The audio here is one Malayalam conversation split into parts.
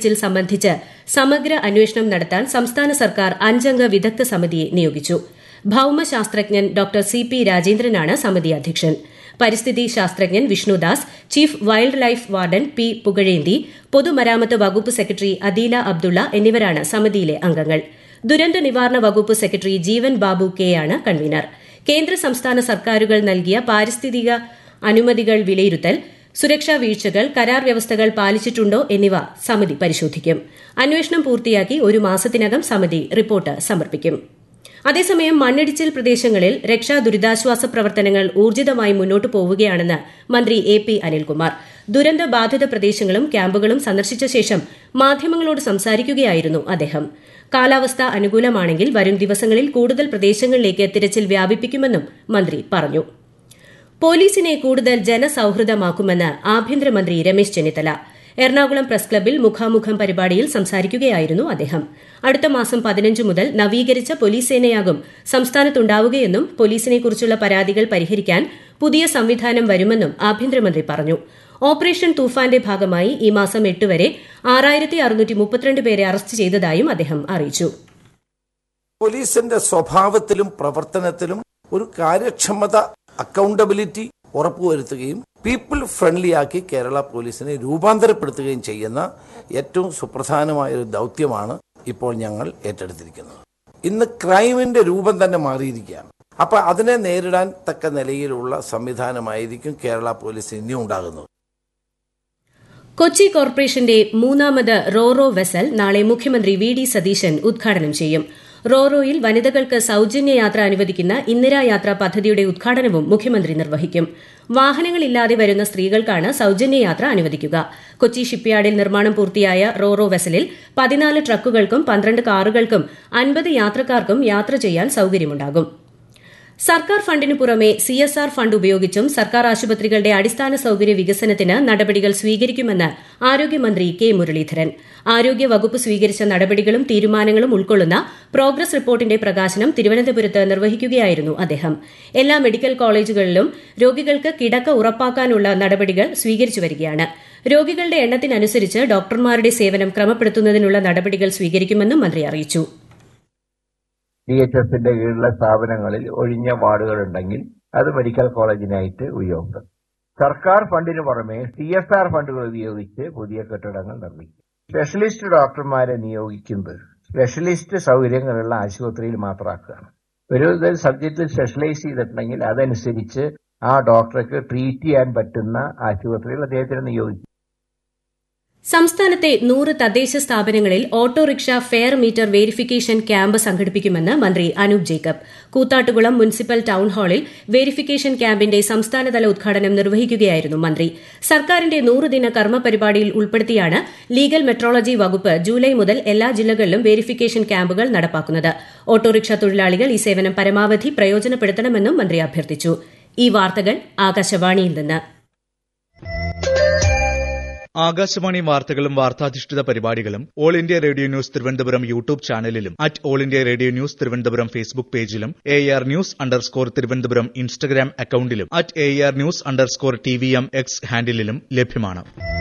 മണ്ണിടിച്ചിൽ സംബന്ധിച്ച് സമഗ്ര അന്വേഷണം നടത്താൻ സംസ്ഥാന സർക്കാർ അഞ്ചംഗ വിദഗ്ധ സമിതിയെ നിയോഗിച്ചു ഭൌമശാസ്ത്രജ്ഞൻ ഡോക്ടർ സി പി രാജേന്ദ്രനാണ് സമിതി അധ്യക്ഷൻ പരിസ്ഥിതി ശാസ്ത്രജ്ഞൻ Vishnudas chief wildlife warden P Pugazhenthi പൊതുമരാമത്ത് വകുപ്പ് സെക്രട്ടറി അദീല അബ്ദുള്ള എന്നിവരാണ് സമിതിയിലെ അംഗങ്ങൾ ദുരന്ത നിവാരണ വകുപ്പ് സെക്രട്ടറി ജീവൻ ബാബു കെയാണ് കൺവീനർ കേന്ദ്ര സംസ്ഥാന സർക്കാരുകൾ നൽകിയ പാരിസ്ഥിതിക അനുമതികൾ വിലയിരുത്തൽ സുരക്ഷാ വീഴ്ചകൾ കരാർ വ്യവസ്ഥകൾ പാലിച്ചിട്ടുണ്ടോ എന്നിവ സമിതി പരിശോധിക്കും അന്വേഷണം പൂർത്തിയാക്കി ഒരു മാസത്തിനകം സമിതി റിപ്പോർട്ട് സമർപ്പിക്കും അതേസമയം മണ്ണിടിച്ചിൽ പ്രദേശങ്ങളിൽ രക്ഷാ ദുരിതാശ്വാസ പ്രവർത്തനങ്ങൾ ഊർജിതമായി മുന്നോട്ടു പോവുകയാണെന്ന് മന്ത്രി എ പി അനിൽകുമാർ ദുരന്ത ബാധിത പ്രദേശങ്ങളും ക്യാമ്പുകളും സന്ദർശിച്ച ശേഷം മാധ്യമങ്ങളോട് സംസാരിക്കുകയായിരുന്നു അദ്ദേഹം കാലാവസ്ഥ അനുകൂലമാണെങ്കിൽ വരും ദിവസങ്ങളിൽ കൂടുതൽ പ്രദേശങ്ങളിലേക്ക് തിരച്ചിൽ വ്യാപിപ്പിക്കുമെന്നും മന്ത്രി പറഞ്ഞു പോലീസിനെ കൂടുതൽ ജനസൌഹൃദമാക്കുമെന്ന് ആഭ്യന്തരമന്ത്രി രമേശ് ചെന്നിത്തല എറണാകുളം പ്രസ് ക്ലബിൽ മുഖാമുഖം പരിപാടിയിൽ സംസാരിക്കുകയായിരുന്നു അദ്ദേഹം അടുത്ത മാസം പതിനഞ്ച് മുതൽ നവീകരിച്ച പോലീസ് സേനയാകും സംസ്ഥാനത്തുണ്ടാവുകയെന്നും പോലീസിനെക്കുറിച്ചുള്ള പരാതികൾ പരിഹരിക്കാൻ പുതിയ സംവിധാനം വരുമെന്നും ആഭ്യന്തരമന്ത്രി പറഞ്ഞു ഓപ്പറേഷൻ തൂഫാന്റെ ഭാഗമായി ഈ മാസം എട്ട് വരെ ആറായിരത്തി അറുന്നൂറ്റി മുപ്പത്തിരണ്ട് പേരെ അറസ്റ്റ് ചെയ്തതായും അദ്ദേഹം അറിയിച്ചു പോലീസിന്റെ സ്വഭാവത്തിലും പ്രവർത്തനത്തിലും ഒരു കാര്യക്ഷമത അക്കൗണ്ടബിലിറ്റി ഉറപ്പുവരുത്തുകയും പീപ്പിൾ ഫ്രണ്ട്ലി ആക്കി കേരള പോലീസിനെ രൂപാന്തരപ്പെടുത്തുകയും ചെയ്യുന്ന ഏറ്റവും സുപ്രധാനമായ ഒരു ദൗത്യമാണ് ഇപ്പോൾ ഞങ്ങൾ ഏറ്റെടുത്തിരിക്കുന്നത് ഇന്ന് ക്രൈമിന്റെ രൂപം തന്നെ മാറിയിരിക്കുകയാണ് അപ്പൊ അതിനെ നേരിടാൻ തക്ക നിലയിലുള്ള സംവിധാനമായിരിക്കും കേരള പോലീസ് ഇനി ഉണ്ടാകുന്നത് കൊച്ചി കോർപ്പറേഷന്റെ മൂന്നാമത് റോറോ വെസൽ നാളെ മുഖ്യമന്ത്രി വി ഡി സതീശൻ ഉദ്ഘാടനം ചെയ്യും റോറോയിൽ വനിതകൾക്ക് സൌജന്യ യാത്ര അനുവദിക്കുന്ന ഇന്ദിരാ യാത്ര പദ്ധതിയുടെ ഉദ്ഘാടനവും മുഖ്യമന്ത്രി നിർവഹിക്കും വാഹനങ്ങളില്ലാതെ വരുന്ന സ്ത്രീകൾക്കാണ് സൌജന്യ യാത്ര അനുവദിക്കുക കൊച്ചി ഷിപ്പ്യാർഡിൽ നിർമ്മാണം പൂർത്തിയായ റോറോ വെസലിൽ പതിനാല് ട്രക്കുകൾക്കും പന്ത്രണ്ട് കാറുകൾക്കും അൻപത് യാത്രക്കാർക്കും യാത്ര ചെയ്യാൻ സൌകര്യമുണ്ടാകും സർക്കാർ ഫണ്ടിനു പുറമെ സി എസ് ആർ ഫണ്ട് ഉപയോഗിച്ചും സർക്കാർ ആശുപത്രികളുടെ അടിസ്ഥാന സൌകര്യ വികസനത്തിന് നടപടികൾ സ്വീകരിക്കുമെന്ന് ആരോഗ്യമന്ത്രി കെ മുരളീധരൻ ആരോഗ്യ വകുപ്പ് സ്വീകരിച്ച നടപടികളും തീരുമാനങ്ങളും ഉൾക്കൊള്ളുന്ന പ്രോഗ്രസ് റിപ്പോർട്ടിന്റെ പ്രകാശനം തിരുവനന്തപുരത്ത് നിർവഹിക്കുകയായിരുന്നു അദ്ദേഹം എല്ലാ മെഡിക്കൽ കോളേജുകളിലും രോഗികൾക്ക് കിടക്ക ഉറപ്പാക്കാനുള്ള നടപടികൾ സ്വീകരിച്ചു വരികയാണ് രോഗികളുടെ എണ്ണത്തിനനുസരിച്ച് ഡോക്ടർമാരുടെ സേവനം ക്രമപ്പെടുത്തുന്നതിനുള്ള നടപടികൾ സ്വീകരിക്കുമെന്നും മന്ത്രി അറിയിച്ചു ഡി എച്ച് എസിന്റെ കീഴിലുള്ള സ്ഥാപനങ്ങളിൽ ഒഴിഞ്ഞ വാർഡുകൾ ഉണ്ടെങ്കിൽ അത് മെഡിക്കൽ കോളേജിനായിട്ട് ഉപയോഗപ്പെടും സർക്കാർ ഫണ്ടിന് പുറമെ സി എസ് ആർ ഫണ്ടുകൾ ഉപയോഗിച്ച് പുതിയ കെട്ടിടങ്ങൾ നിർമ്മിക്കും സ്പെഷ്യലിസ്റ്റ് ഡോക്ടർമാരെ നിയോഗിക്കുന്നത് സ്പെഷ്യലിസ്റ്റ് സൗകര്യങ്ങളുള്ള ആശുപത്രിയിൽ മാത്രമാക്കുകയാണ് ഒരു സബ്ജക്റ്റിൽ സ്പെഷ്യലൈസ് ചെയ്തിട്ടുണ്ടെങ്കിൽ അതനുസരിച്ച് ആ ഡോക്ടർക്ക് ട്രീറ്റ് ചെയ്യാൻ പറ്റുന്ന ആശുപത്രിയിൽ അദ്ദേഹത്തിന് നിയോഗിക്കും സംസ്ഥാനത്തെ നൂറ് തദ്ദേശ സ്ഥാപനങ്ങളിൽ auto rickshaw fare meter verification camp സംഘടിപ്പിക്കുമെന്ന് മന്ത്രി അനൂപ് ജേക്കബ് കൂത്താട്ടുകുളം മുനിസിപ്പൽ ടൌൺ ഹാളിൽ വേരിഫിക്കേഷൻ ക്യാമ്പിന്റെ സംസ്ഥാനതല ഉദ്ഘാടനം നിർവഹിക്കുകയായിരുന്നു മന്ത്രി സർക്കാരിന്റെ നൂറുദിന കർമ്മ പരിപാടിയിൽ ഉൾപ്പെടുത്തിയാണ് ലീഗൽ മെട്രോളജി വകുപ്പ് ജൂലൈ മുതൽ എല്ലാ ജില്ലകളിലും വേരിഫിക്കേഷൻ ക്യാമ്പുകൾ നടപ്പാക്കുന്നത് ഓട്ടോറിക്ഷ തൊഴിലാളികൾ ഈ സേവനം പരമാവധി പ്രയോജനപ്പെടുത്തണമെന്നും മന്ത്രി അഭ്യർത്ഥിച്ചു ഈ വാർത്തകൾ ആകാശവാണിയിൽ നിന്ന് ആകാശവാണി വാർത്തകളും വാർത്താധിഷ്ഠിത പരിപാടികളും All India radio news Thiruvananthapuram YouTube ചാനലിലും at All India radio news Thiruvananthapuram Facebook പേജിലും A R news underscore Thiruvananthapuram Instagram അക്കൌണ്ടിലും at A R news underscore T V M X ഹാൻഡിലും ലഭ്യമാണ്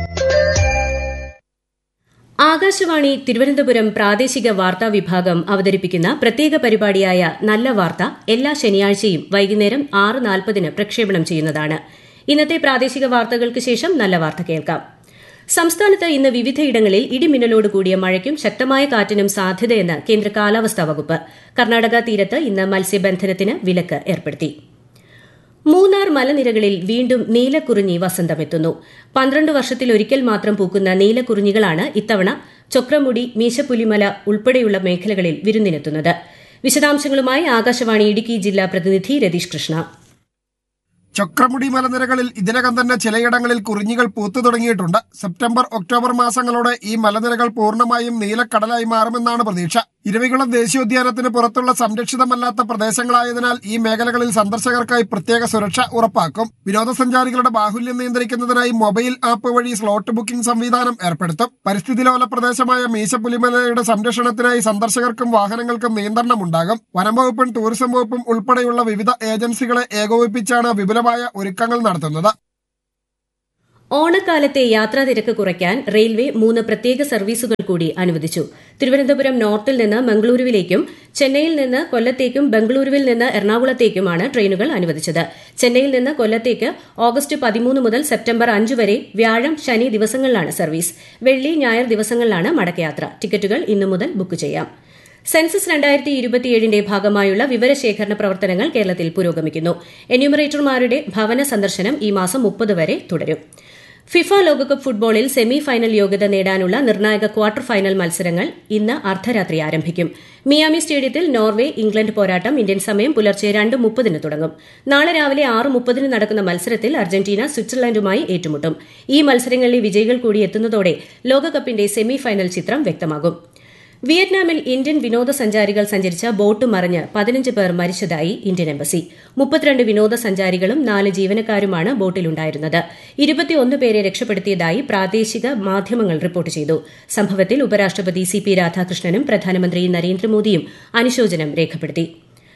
ആകാശവാണി തിരുവനന്തപുരം പ്രാദേശിക വാർത്താ വിഭാഗം അവതരിപ്പിക്കുന്ന പ്രത്യേക പരിപാടിയായ നല്ല വാർത്ത എല്ലാ ശനിയാഴ്ചയും വൈകുന്നേരം ആറ് നാൽപ്പതിന് പ്രക്ഷേപണം ചെയ്യുന്നതാണ് ഇന്നത്തെ പ്രാദേശിക വാർത്തകൾക്ക് ശേഷം നല്ല വാർത്ത കേൾക്കാം സംസ്ഥാനത്ത് ഇന്ന് വിവിധയിടങ്ങളിൽ ഇടിമിന്നലോട് കൂടിയ മഴയ്ക്കും ശക്തമായ കാറ്റിനും സാധ്യതയെന്ന് കേന്ദ്ര കാലാവസ്ഥാ വകുപ്പ് കർണാടക തീരത്ത് ഇന്ന് മത്സ്യബന്ധനത്തിന് വിലക്ക് ഏർപ്പെടുത്തി മൂന്നാർ മലനിരകളിൽ വീണ്ടും നീലക്കുറിഞ്ഞി വസന്തമെത്തുന്നു പന്ത്രണ്ട് വർഷത്തിലൊരിക്കൽ മാത്രം പൂക്കുന്ന നീലക്കുറിഞ്ഞികളാണ് ഇത്തവണ ചൊക്രമുടി മീശപ്പുലിമല ഉൾപ്പെടെയുള്ള മേഖലകളിൽ വിരുന്നിനെത്തുന്നത് വിശദാംശങ്ങളുമായി ആകാശവാണി ഇടുക്കി ജില്ലാ പ്രതിനിധി രതീഷ് കൃഷ്ണ ചക്രമുടി മലനിരകളിൽ ഇതിനകം തന്നെ ചിലയിടങ്ങളിൽ കുറിഞ്ഞികൾ പൂത്തു തുടങ്ങിയിട്ടുണ്ട് സെപ്റ്റംബർ ഒക്ടോബർ മാസങ്ങളോടെ ഈ മലനിരകൾ പൂർണ്ണമായും നീലക്കടലായി മാറുമെന്നാണ് പ്രതീക്ഷ ഇരവികുളം ദേശീയോദ്യാനത്തിന് പുറത്തുള്ള സംരക്ഷിതമല്ലാത്ത പ്രദേശങ്ങളായതിനാൽ ഈ മേഖലകളിൽ സന്ദർശകർക്കായി പ്രത്യേക സുരക്ഷ ഉറപ്പാക്കും വിനോദസഞ്ചാരികളുടെ ബാഹുല്യം നിയന്ത്രിക്കുന്നതിനായി മൊബൈൽ ആപ്പ് വഴി സ്ലോട്ട് ബുക്കിംഗ് സംവിധാനം ഏർപ്പെടുത്തും പരിസ്ഥിതിലോല പ്രദേശമായ മീശപ്പുലിമലയുടെ സംരക്ഷണത്തിനായി സന്ദർശകർക്കും വാഹനങ്ങൾക്കും നിയന്ത്രണമുണ്ടാകും വനം വകുപ്പും ടൂറിസം വകുപ്പും ഉൾപ്പെടെയുള്ള വിവിധ ഏജൻസികളെ ഏകോപിപ്പിച്ചാണ് വിപുലമായ ഒരുക്കങ്ങൾ നടത്തുന്നത് ഓണക്കാലത്തെ യാത്രാ തിരക്ക് കുറയ്ക്കാൻ റെയിൽവേ മൂന്ന് പ്രത്യേക സർവീസുകൾ കൂടി അനുവദിച്ചു തിരുവനന്തപുരം നോർത്തിൽ നിന്ന് മംഗളൂരുവിലേക്കും ചെന്നൈയിൽ നിന്ന് കൊല്ലത്തേക്കും ബംഗളൂരുവിൽ നിന്ന് എറണാകുളത്തേക്കുമാണ് ട്രെയിനുകൾ അനുവദിച്ചത് ചെന്നൈയിൽ നിന്ന് കൊല്ലത്തേക്ക് ഓഗസ്റ്റ് പതിമൂന്ന് മുതൽ സെപ്റ്റംബർ അഞ്ച് വരെ വ്യാഴം ശനി ദിവസങ്ങളിലാണ് സർവീസ് വെള്ളി ഞായർ ദിവസങ്ങളിലാണ് മടക്കയാത്ര ടിക്കറ്റുകൾ ഇന്നു മുതൽ ബുക്ക് ചെയ്യാം സെൻസസ് രണ്ടായിരത്തി ഇരുപത്തിയേഴിന്റെ ഭാഗമായുള്ള വിവരശേഖരണ പ്രവർത്തനങ്ങൾ കേരളത്തിൽ പുരോഗമിക്കുന്നു എന്യൂമറേറ്റർമാരുടെ ഭവന സന്ദർശനം ഈ മാസം മുപ്പത് വരെ തുടരും ഫിഫ ലോകകപ്പ് ഫുട്ബോളിൽ സെമി ഫൈനൽ യോഗ്യത നേടാനുള്ള നിർണായക ക്വാർട്ടർ ഫൈനൽ മത്സരങ്ങൾ ഇന്ന് അർദ്ധരാത്രി ആരംഭിക്കും മിയാമി സ്റ്റേഡിയത്തിൽ നോർവേ ഇംഗ്ലണ്ട് പോരാട്ടം ഇന്ത്യൻ സമയം പുലർച്ചെ രണ്ട് മുപ്പതിന് തുടങ്ങും നാളെ രാവിലെ ആറ് മുപ്പതിന് നടക്കുന്ന മത്സരത്തിൽ അർജന്റീന സ്വിറ്റ്സർലൻഡുമായി ഏറ്റുമുട്ടും ഈ മത്സരങ്ങളിലെ വിജയികൾ കൂടി എത്തുന്നതോടെ ലോകകപ്പിന്റെ സെമി ഫൈനൽ ചിത്രം വ്യക്തമാകും വിയറ്റ്നാമിൽ ഇന്ത്യൻ വിനോദസഞ്ചാരികൾ സഞ്ചരിച്ച ബോട്ട് മറിഞ്ഞ് പതിനഞ്ച് പേർ മരിച്ചതായി ഇന്ത്യൻ എംബസി മുപ്പത്തിരണ്ട് വിനോദസഞ്ചാരികളും നാല് ജീവനക്കാരുമാണ് ബോട്ടിലുണ്ടായിരുന്നത് ഇരുപത്തിയൊന്ന് പേരെ രക്ഷപ്പെടുത്തിയതായി പ്രാദേശിക മാധ്യമങ്ങൾ റിപ്പോർട്ട് ചെയ്തു സംഭവത്തിൽ ഉപരാഷ്ട്രപതി സി പി രാധാകൃഷ്ണനും പ്രധാനമന്ത്രി നരേന്ദ്രമോദിയും അനുശോചനം രേഖപ്പെടുത്തി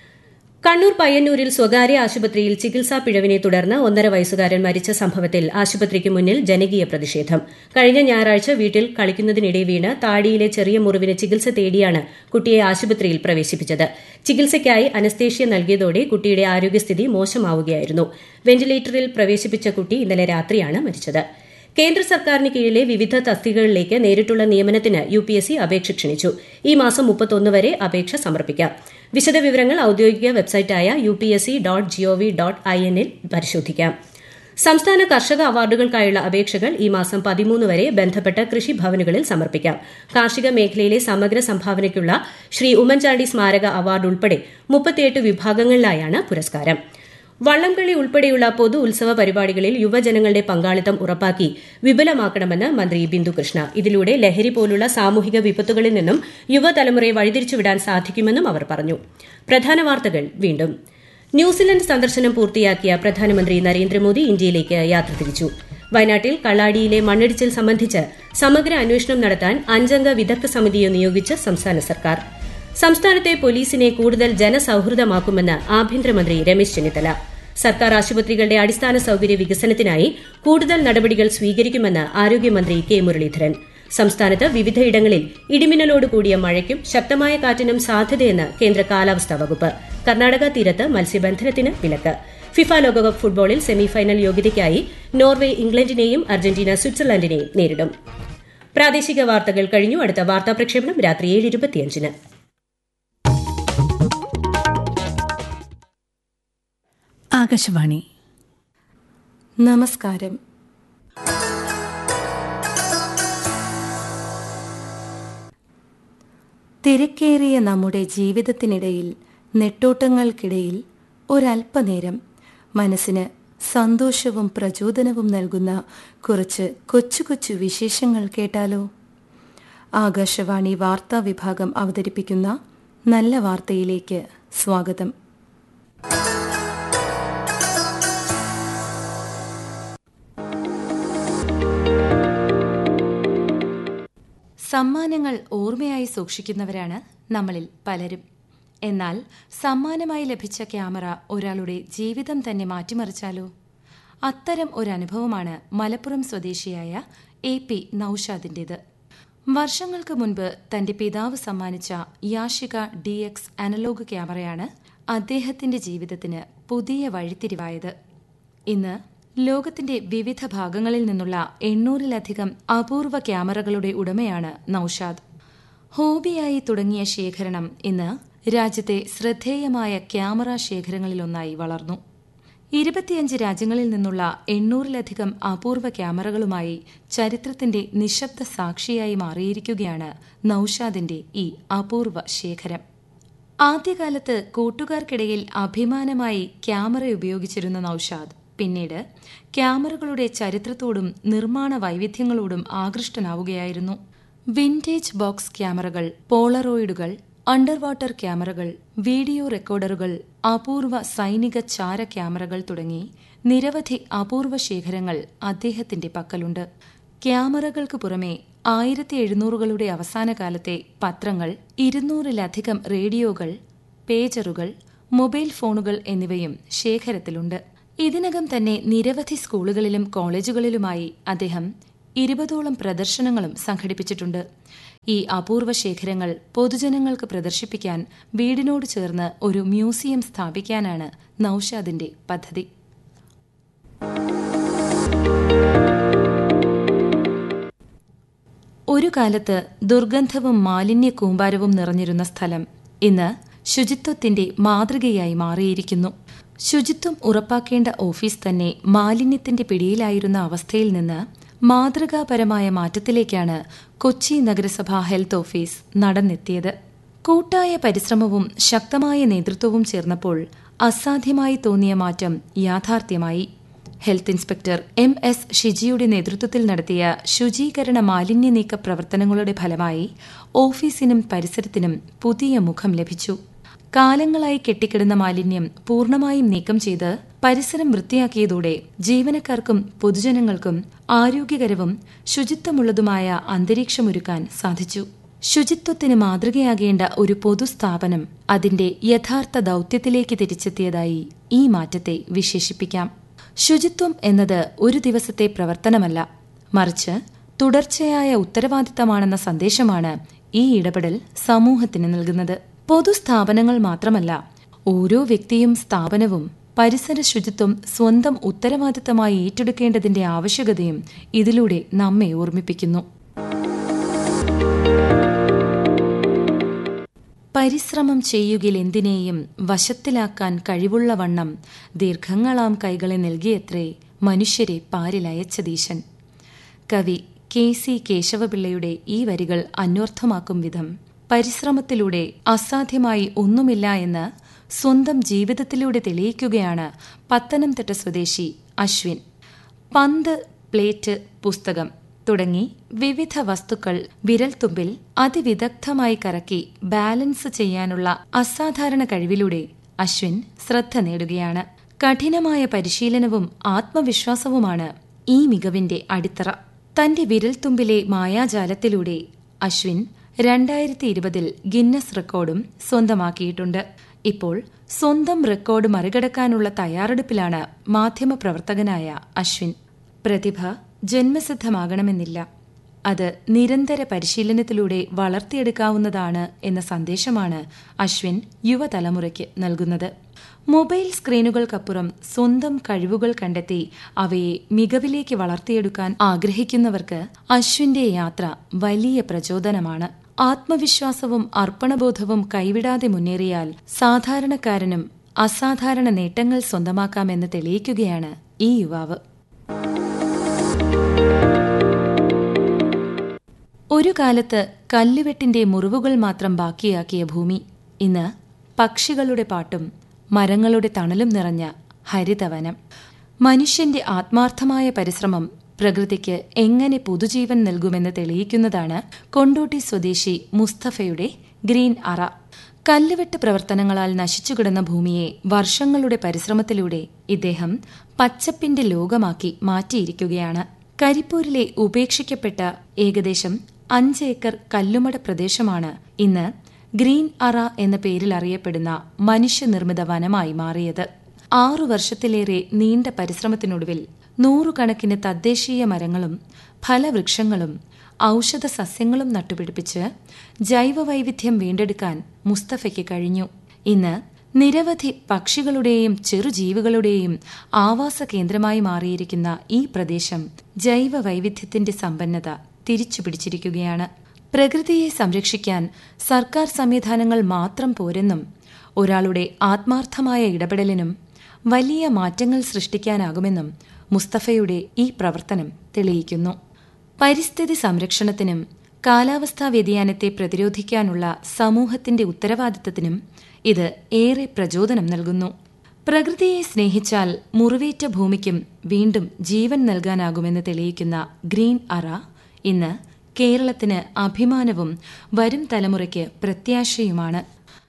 കണ്ണൂർ പയ്യന്നൂരിൽ സ്വകാര്യ ആശുപത്രിയിൽ ചികിത്സാ പിഴവിനെ തുടർന്ന് ഒന്നര വയസ്സുകാരൻ മരിച്ച സംഭവത്തിൽ ആശുപത്രിക്ക് മുന്നിൽ ജനകീയ പ്രതിഷേധം കഴിഞ്ഞ ഞായറാഴ്ച വീട്ടിൽ കളിക്കുന്നതിനിടെ വീണ് താടിയിലെ ചെറിയ മുറിവിന് ചികിത്സ തേടിയാണ് കുട്ടിയെ ആശുപത്രിയിൽ പ്രവേശിപ്പിച്ചത് ചികിത്സയ്ക്കായി അനസ്തേഷ്യ നൽകിയതോടെ കുട്ടിയുടെ ആരോഗ്യസ്ഥിതി മോശമാവുകയായിരുന്നു വെന്റിലേറ്ററിൽ പ്രവേശിപ്പിച്ച കുട്ടി ഇന്നലെ രാത്രിയാണ് മരിച്ചത് കേന്ദ്ര സർക്കാരിന് കീഴിലെ വിവിധ തസ്തികകളിലേക്ക് നേരിട്ടുള്ള നിയമനത്തിന് യു പി എസ് സി അപേക്ഷ ക്ഷണിച്ചു ഈ മാസം മുപ്പത്തൊന്ന് വരെ അപേക്ഷ സമർപ്പിക്കാം വിശദവിവരങ്ങൾ ഔദ്യോഗിക വെബ്സൈറ്റായ U P S C dot gov dot I എന്നിൽ പരിശോധിക്കാം സംസ്ഥാന കർഷക അവാർഡുകൾക്കായുള്ള അപേക്ഷകൾ ഈ മാസം പതിമൂന്ന് വരെ ബന്ധപ്പെട്ട കൃഷിഭവനുകളിൽ സമർപ്പിക്കാം കാർഷിക മേഖലയിലെ സമഗ്ര സംഭാവനയ്ക്കുള്ള ശ്രീ ഉമ്മൻചാണ്ടി സ്മാരക അവാർഡ് ഉൾപ്പെടെ മുപ്പത്തിയെട്ട് വിഭാഗങ്ങളിലായാണ് പുരസ്കാരം വള്ളംകളി ഉൾപ്പെടെയുള്ള പൊതു ഉത്സവ പരിപാടികളിൽ യുവജനങ്ങളുടെ പങ്കാളിത്തം ഉറപ്പാക്കി വിപുലമാക്കണമെന്ന് മന്ത്രി ബിന്ദുകൃഷ്ണ ഇതിലൂടെ ലഹരി പോലുള്ള സാമൂഹിക വിപത്തുകളിൽ നിന്നും യുവതലമുറയെ വഴിതിരിച്ചുവിടാൻ സാധിക്കുമെന്നും അവർ പറഞ്ഞു പ്രധാന വാർത്തകൾ വീണ്ടും ന്യൂസിലൻഡ് സന്ദർശനം പൂർത്തിയാക്കിയ പ്രധാനമന്ത്രി നരേന്ദ്രമോദി ഇന്ത്യയിലേക്ക് യാത്ര തിരിച്ചു വയനാട്ടിൽ കള്ളാടിയിലെ മണ്ണിടിച്ചിൽ സംബന്ധിച്ച് സമഗ്ര അന്വേഷണം നടത്താൻ അഞ്ചംഗ വിദഗ്ധ സമിതിയെ നിയോഗിച്ച് സംസ്ഥാന സർക്കാർ സംസ്ഥാനത്തെ പോലീസിനെ കൂടുതൽ ജനസൌഹൃദമാക്കുമെന്ന് ആഭ്യന്തരമന്ത്രി രമേശ് ചെന്നിത്തല സർക്കാർ ആശുപത്രികളുടെ അടിസ്ഥാന സൌകര്യ വികസനത്തിനായി കൂടുതൽ നടപടികൾ സ്വീകരിക്കുമെന്ന് ആരോഗ്യമന്ത്രി കെ മുരളീധരൻ സംസ്ഥാനത്ത് വിവിധയിടങ്ങളിൽ ഇടിമിന്നലോട് കൂടിയ മഴയ്ക്കും ശക്തമായ കാറ്റിനും സാധ്യതയെന്ന് കേന്ദ്ര കാലാവസ്ഥാ വകുപ്പ് കർണാടക തീരത്ത് മത്സ്യബന്ധനത്തിന് വിലക്ക് ഫിഫ ലോകകപ്പ് ഫുട്ബോളിൽ സെമിഫൈനൽ യോഗ്യതയ്ക്കായി നോർവേ ഇംഗ്ലണ്ടിനെയും അർജന്റീന സ്വിറ്റ്സർലൻഡിനെയും നേരിടും പ്രാദേശിക വാർത്തകൾ കഴിഞ്ഞു അടുത്ത വാർത്താ പ്രക്ഷേപണം രാത്രി ഏഴ് ഇരുപത്തിയഞ്ചിന് ആകാശവാണി നമസ്കാരം തിരക്കേറിയ നമ്മുടെ ജീവിതത്തിനിടയിൽ നെട്ടോട്ടങ്ങൾക്കിടയിൽ ഒരല്പനേരം മനസ്സിന് സന്തോഷവും പ്രചോദനവും നൽകുന്ന കുറച്ച് കൊച്ചു കൊച്ചു വിശേഷങ്ങൾ കേട്ടാലോ ആകാശവാണി വാർത്താ വിഭാഗം അവതരിപ്പിക്കുന്ന നല്ല വാർത്തയിലേക്ക് സ്വാഗതം സമ്മാനങ്ങൾ ഓർമ്മയായി സൂക്ഷിക്കുന്നവരാണ് നമ്മളിൽ പലരും എന്നാൽ സമ്മാനമായി ലഭിച്ച ക്യാമറ ഒരാളുടെ ജീവിതം തന്നെ മാറ്റിമറിച്ചാലോ അത്തരം ഒരു അനുഭവമാണ് മലപ്പുറം സ്വദേശിയായ എ പി നൌഷാദിന്റേത് വർഷങ്ങൾക്ക് മുൻപ് തന്റെ പിതാവ് സമ്മാനിച്ച യാഷിക ഡി എക്സ് അനലോഗ് ക്യാമറയാണ് അദ്ദേഹത്തിന്റെ ജീവിതത്തിന് പുതിയ വഴിത്തിരിവായത് ഇന്ന് ലോകത്തിന്റെ വിവിധ ഭാഗങ്ങളിൽ നിന്നുള്ള എണ്ണൂറിലധികം അപൂർവ ക്യാമറകളുടെ ഉടമയാണ് നൌഷാദ് ഹോബിയായി തുടങ്ങിയ ശേഖരണം ഇന്ന് രാജ്യത്തെ ശ്രദ്ധേയമായ ക്യാമറ ശേഖരങ്ങളിലൊന്നായി വളർന്നു ഇരുപത്തിയഞ്ച് രാജ്യങ്ങളിൽ നിന്നുള്ള എണ്ണൂറിലധികം അപൂർവ ക്യാമറകളുമായി ചരിത്രത്തിന്റെ നിശബ്ദ സാക്ഷിയായി മാറിയിരിക്കുകയാണ് നൌഷാദിന്റെ ഈ അപൂർവ ശേഖരം ആദ്യകാലത്ത് കൂട്ടുകാർക്കിടയിൽ അഭിമാനമായി ക്യാമറ ഉപയോഗിച്ചിരുന്ന നൌഷാദ് പിന്നീട് ക്യാമറകളുടെ ചരിത്രത്തോടും നിർമ്മാണ വൈവിധ്യങ്ങളോടും ആകൃഷ്ടനാവുകയായിരുന്നു വിന്റേജ് ബോക്സ് ക്യാമറകൾ പോളറോയിഡുകൾ അണ്ടർ വാട്ടർ ക്യാമറകൾ വീഡിയോ റെക്കോർഡറുകൾ അപൂർവ സൈനിക ചാര ക്യാമറകൾ തുടങ്ങി നിരവധി അപൂർവ ശേഖരങ്ങൾ അദ്ദേഹത്തിന്റെ പക്കലുണ്ട് ക്യാമറകൾക്ക് പുറമെ ആയിരത്തി എഴുന്നൂറുകളുടെ അവസാന കാലത്തെ പത്രങ്ങൾ ഇരുന്നൂറിലധികം റേഡിയോകൾ പേജറുകൾ മൊബൈൽ ഫോണുകൾ എന്നിവയും ശേഖരത്തിലുണ്ട് ഇതിനകം തന്നെ നിരവധി സ്കൂളുകളിലും കോളേജുകളിലുമായി അദ്ദേഹം ഇരുപതോളം പ്രദർശനങ്ങളും സംഘടിപ്പിച്ചിട്ടുണ്ട് ഈ അപൂർവ ശേഖരങ്ങൾ പൊതുജനങ്ങൾക്ക് പ്രദർശിപ്പിക്കാൻ വീടിനോട് ചേർന്ന് ഒരു മ്യൂസിയം സ്ഥാപിക്കാനാണ് നൌഷാദിന്റെ പദ്ധതി ഒരു കാലത്ത് ദുർഗന്ധവും മാലിന്യ കൂമ്പാരവും നിറഞ്ഞിരുന്ന സ്ഥലം ഇന്ന് ശുചിത്വത്തിന്റെ മാതൃകയായി മാറിയിരിക്കുന്നു ശുചിത്വം ഉറപ്പാക്കേണ്ട ഓഫീസ് തന്നെ മാലിന്യത്തിന്റെ പിടിയിലായിരുന്ന അവസ്ഥയിൽ നിന്ന് മാതൃകാപരമായ മാറ്റത്തിലേക്കാണ് കൊച്ചി നഗരസഭ ഹെൽത്ത് ഓഫീസ് നടന്നെത്തിയത് കൂട്ടായ പരിശ്രമവും ശക്തമായ നേതൃത്വവും ചേർന്നപ്പോൾ അസാധ്യമായി തോന്നിയ മാറ്റം യാഥാർത്ഥ്യമായി ഹെൽത്ത് ഇൻസ്പെക്ടർ എം എസ് ഷിജിയുടെ നേതൃത്വത്തിൽ നടത്തിയ ശുചീകരണ മാലിന്യ നീക്ക പ്രവർത്തനങ്ങളുടെ ഫലമായി ഓഫീസിനും പരിസരത്തിനും പുതിയ മുഖം ലഭിച്ചു കാലങ്ങളായി കെട്ടിക്കിടന്ന മാലിന്യം പൂർണ്ണമായും നീക്കം ചെയ്ത് പരിസരം വൃത്തിയാക്കിയതോടെ ജീവനക്കാർക്കും പൊതുജനങ്ങൾക്കും ആരോഗ്യകരവും ശുചിത്വമുള്ളതുമായ അന്തരീക്ഷമൊരുക്കാൻ സാധിച്ചു ശുചിത്വത്തിന് മാതൃകയാകേണ്ട ഒരു പൊതുസ്ഥാപനം അതിന്റെ യഥാർത്ഥ ദൌത്യത്തിലേക്ക് തിരിച്ചെത്തിയതായി ഈ മാറ്റത്തെ വിശേഷിപ്പിക്കാം ശുചിത്വം എന്നത് ഒരു ദിവസത്തെ പ്രവർത്തനമല്ല മറിച്ച് തുടർച്ചയായ ഉത്തരവാദിത്തമാണെന്ന സന്ദേശമാണ് ഈ ഇടപെടൽ സമൂഹത്തിന് നൽകുന്നത് പൊതുസ്ഥാപനങ്ങൾ മാത്രമല്ല ഓരോ വ്യക്തിയും സ്ഥാപനവും പരിസര ശുചിത്വം സ്വന്തം ഉത്തരവാദിത്തമായി ഏറ്റെടുക്കേണ്ടതിന്റെ ആവശ്യകതയും ഇതിലൂടെ നമ്മെ ഓർമ്മിപ്പിക്കുന്നു പരിശ്രമം ചെയ്യുകിലെന്തിനേയും വശത്തിലാക്കാൻ കഴിവുള്ള വണ്ണം ദീർഘങ്ങളാം കൈകളെ നൽകിയത്രേ മനുഷ്യരെ പാരിലയച്ചതീശൻ കവി കെ സി കേശവപിള്ളയുടെ ഈ വരികൾ അന്വർത്ഥമാക്കും വിധം പരിശ്രമത്തിലൂടെ അസാധ്യമായി ഒന്നുമില്ല എന്ന് സ്വന്തം ജീവിതത്തിലൂടെ തെളിയിക്കുകയാണ് പത്തനംതിട്ട സ്വദേശി അശ്വിൻ പന്ത് പ്ലേറ്റ് പുസ്തകം തുടങ്ങി വിവിധ വസ്തുക്കൾ വിരൽത്തുമ്പിൽ അതിവിദഗ്ധമായി കറക്കി ബാലൻസ് ചെയ്യാനുള്ള അസാധാരണ കഴിവിലൂടെ അശ്വിൻ ശ്രദ്ധ നേടുകയാണ് കഠിനമായ പരിശീലനവും ആത്മവിശ്വാസവുമാണ് ഈ മികവിന്റെ അടിത്തറ തന്റെ വിരൽത്തുമ്പിലെ മായാജാലത്തിലൂടെ അശ്വിൻ രണ്ടായിരത്തി ഇരുപതിൽ ഗിന്നസ് റെക്കോർഡും സ്വന്തമാക്കിയിട്ടുണ്ട് ഇപ്പോൾ സ്വന്തം റെക്കോർഡ് മറികടക്കാനുള്ള തയ്യാറെടുപ്പിലാണ് മാധ്യമപ്രവർത്തകനായ അശ്വിൻ പ്രതിഭ ജന്മസിദ്ധമാകണമെന്നില്ല അത് നിരന്തര പരിശീലനത്തിലൂടെ വളർത്തിയെടുക്കാവുന്നതാണ് എന്ന സന്ദേശമാണ് അശ്വിൻ യുവതലമുറയ്ക്ക് നൽകുന്നത് മൊബൈൽ സ്ക്രീനുകൾക്കപ്പുറം സ്വന്തം കഴിവുകൾ കണ്ടെത്തി അവയെ മികവിലേക്ക് വളർത്തിയെടുക്കാൻ ആഗ്രഹിക്കുന്നവർക്ക് അശ്വിന്റെ യാത്ര വലിയ പ്രചോദനമാണ് ആത്മവിശ്വാസവും അർപ്പണബോധവും കൈവിടാതെ മുന്നേറിയാൽ സാധാരണക്കാരനും അസാധാരണ നേട്ടങ്ങൾ സ്വന്തമാക്കാമെന്ന് തെളിയിക്കുകയാണ് ഈ യുവാവ് ഒരു കാലത്ത് കല്ലുവെട്ടിന്റെ മുറിവുകൾ മാത്രം ബാക്കിയാക്കിയ ഭൂമി ഇന്ന് പക്ഷികളുടെ പാട്ടും മരങ്ങളുടെ തണലും നിറഞ്ഞ ഹരിതവനം മനുഷ്യന്റെ ആത്മാർത്ഥമായ പരിശ്രമം പ്രകൃതിക്ക് എങ്ങനെ പുതുജീവൻ നൽകുമെന്ന് തെളിയിക്കുന്നതാണ് കൊണ്ടോട്ടി സ്വദേശി മുസ്തഫയുടെ ഗ്രീൻ അറ കല്ലുവെട്ട് പ്രവർത്തനങ്ങളാൽ നശിച്ചുകിടന്ന ഭൂമിയെ വർഷങ്ങളുടെ പരിശ്രമത്തിലൂടെ ഇദ്ദേഹം പച്ചപ്പിന്റെ ലോകമാക്കി മാറ്റിയിരിക്കുകയാണ് കരിപ്പൂരിലെ ഉപേക്ഷിക്കപ്പെട്ട ഏകദേശം അഞ്ച് ഏക്കർ കല്ലുമട പ്രദേശമാണ് ഇന്ന് ഗ്രീൻ അറ എന്ന പേരിൽ അറിയപ്പെടുന്ന മനുഷ്യനിർമ്മിത വനമായി മാറിയത് ആറു വർഷത്തിലേറെ നീണ്ട പരിശ്രമത്തിനൊടുവിൽ നൂറുകണക്കിന് തദ്ദേശീയ മരങ്ങളും ഫലവൃക്ഷങ്ങളും ഔഷധ സസ്യങ്ങളും നട്ടുപിടിപ്പിച്ച് ജൈവവൈവിധ്യം വീണ്ടെടുക്കാൻ മുസ്തഫയ്ക്ക് കഴിഞ്ഞു ഇന്ന് നിരവധി പക്ഷികളുടെയും ചെറുജീവികളുടെയും ആവാസ കേന്ദ്രമായി മാറിയിരിക്കുന്ന ഈ പ്രദേശം ജൈവ വൈവിധ്യത്തിന്റെ സമ്പന്നത തിരിച്ചുപിടിച്ചിരിക്കുകയാണ് പ്രകൃതിയെ സംരക്ഷിക്കാൻ സർക്കാർ സംവിധാനങ്ങൾ മാത്രം പോരെന്നും ഒരാളുടെ ആത്മാർത്ഥമായ ഇടപെടലിനും വലിയ മാറ്റങ്ങൾ സൃഷ്ടിക്കാനാകുമെന്നും മുസ്തഫയുടെ ഈ പ്രവർത്തനം തെളിയിക്കുന്നു പരിസ്ഥിതി സംരക്ഷണത്തിനും കാലാവസ്ഥാ വ്യതിയാനത്തെ പ്രതിരോധിക്കാനുള്ള സമൂഹത്തിന്റെ ഉത്തരവാദിത്തത്തിനും ഇത് ഏറെ പ്രചോദനം നൽകുന്നു പ്രകൃതിയെ സ്നേഹിച്ചാൽ മുറിവേറ്റ ഭൂമിക്കും വീണ്ടും ജീവൻ നൽകാനാകുമെന്ന് തെളിയിക്കുന്ന ഗ്രീൻ അറ ഇന്ന് കേരളത്തിന് അഭിമാനവും വരും തലമുറയ്ക്ക് പ്രത്യാശയുമാണ്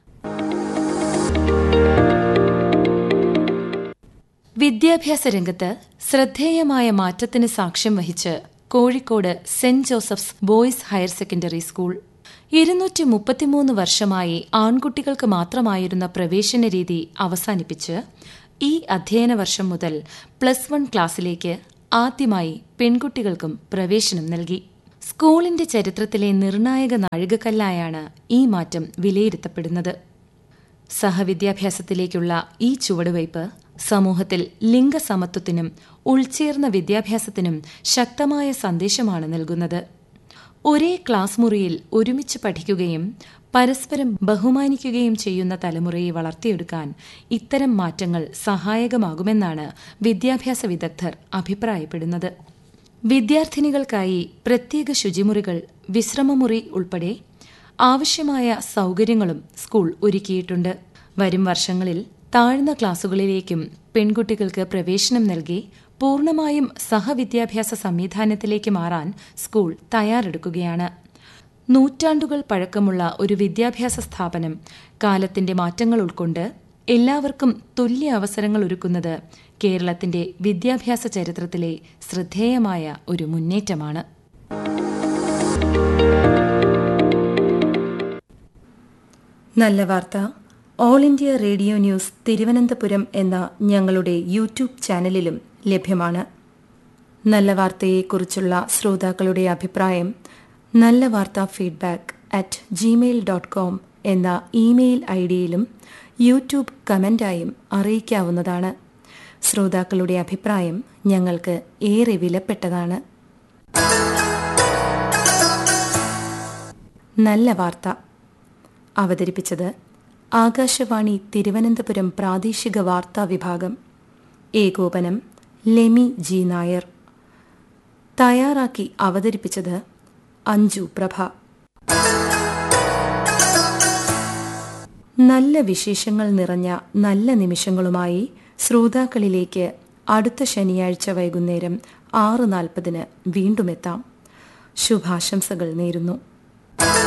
വിദ്യാഭ്യാസ രംഗത്ത് ശ്രദ്ധേയമായ മാറ്റത്തിന് സാക്ഷ്യം വഹിച്ച് Kozhikode saint Joseph's boys higher secondary school ഇരുന്നൂറ്റി മുപ്പത്തിമൂന്ന് വർഷമായി ആൺകുട്ടികൾക്ക് മാത്രമായിരുന്ന പ്രവേശന രീതി അവസാനിപ്പിച്ച് ഈ അധ്യയന വർഷം മുതൽ പ്ലസ് വൺ ക്ലാസ്സിലേക്ക് ആദ്യമായി പെൺകുട്ടികൾക്കും പ്രവേശനം നൽകി സ്കൂളിന്റെ ചരിത്രത്തിലെ നിർണായക നാഴികക്കല്ലായാണ് ഈ മാറ്റം വിലയിരുത്തപ്പെടുന്നത് സഹവിദ്യാഭ്യാസത്തിലേക്കുള്ള ഈ ചുവടുവയ്പ് സമൂഹത്തിൽ ലിംഗസമത്വത്തിനും ഉൾച്ചേർന്ന വിദ്യാഭ്യാസത്തിനും ശക്തമായ സന്ദേശമാണ് നൽകുന്നത് ഒരേ ക്ലാസ് മുറിയിൽ ഒരുമിച്ച് പഠിക്കുകയും പരസ്പരം ബഹുമാനിക്കുകയും ചെയ്യുന്ന തലമുറയെ വളർത്തിയെടുക്കാൻ ഇത്തരം മാറ്റങ്ങൾ സഹായകമാകുമെന്നാണ് വിദ്യാഭ്യാസ വിദഗ്ധർ അഭിപ്രായപ്പെടുന്നത് വിദ്യാർത്ഥിനികൾക്കായി പ്രത്യേക ശുചിമുറികൾ വിശ്രമമുറി ഉൾപ്പെടെ ആവശ്യമായ സൗകര്യങ്ങളും സ്കൂൾ ഒരുക്കിയിട്ടുണ്ട് വരും വർഷങ്ങളിൽ താഴ്ന്ന ക്ലാസുകളിലേക്കും പെൺകുട്ടികൾക്ക് പ്രവേശനം നൽകി പൂർണ്ണമായും സഹവിദ്യാഭ്യാസ സംവിധാനത്തിലേക്ക് മാറാൻ സ്കൂൾ തയ്യാറെടുക്കുകയാണ് നൂറ്റാണ്ടുകൾ പഴക്കമുള്ള ഒരു വിദ്യാഭ്യാസ സ്ഥാപനം കാലത്തിന്റെ മാറ്റങ്ങൾ ഉൾക്കൊണ്ട് എല്ലാവർക്കും തുല്യ അവസരങ്ങൾ ഒരുക്കുന്നത് കേരളത്തിന്റെ വിദ്യാഭ്യാസ ചരിത്രത്തിലെ ശ്രദ്ധേയമായ ഒരു മുന്നേറ്റമാണ് നല്ല വാർത്ത all India radio news Thiruvananthapuram എന്ന ഞങ്ങളുടെ യൂട്യൂബ് ചാനലിലും ലഭ്യമാണ് നല്ല വാർത്തയെക്കുറിച്ചുള്ള ശ്രോതാക്കളുടെ അഭിപ്രായം നല്ല വാർത്ത feedback at Gmail dot com എന്ന ഇമെയിൽ ഐ ഡിയിലും യൂട്യൂബ് കമന്റായും അറിയിക്കാവുന്നതാണ് ശ്രോതാക്കളുടെ അഭിപ്രായം ഞങ്ങൾക്ക് ഏറെ വിലപ്പെട്ടതാണ് നല്ല വാർത്ത അവതരിപ്പിച്ചത് ആകാശവാണി തിരുവനന്തപുരം പ്രാദേശിക വാർത്താ വിഭാഗം ഏകോപനം ലെമി ജി നായർ തയ്യാറാക്കി അവതരിപ്പിച്ചത് അഞ്ജു പ്രഭ നല്ല വിശേഷങ്ങൾ നിറഞ്ഞ നല്ല നിമിഷങ്ങളുമായി ശ്രോതാക്കളിലേക്ക് അടുത്ത ശനിയാഴ്ച വൈകുന്നേരം ആറ് നാൽപ്പതിന് വീണ്ടുമെത്താം ശുഭാശംസകൾ നേരുന്നു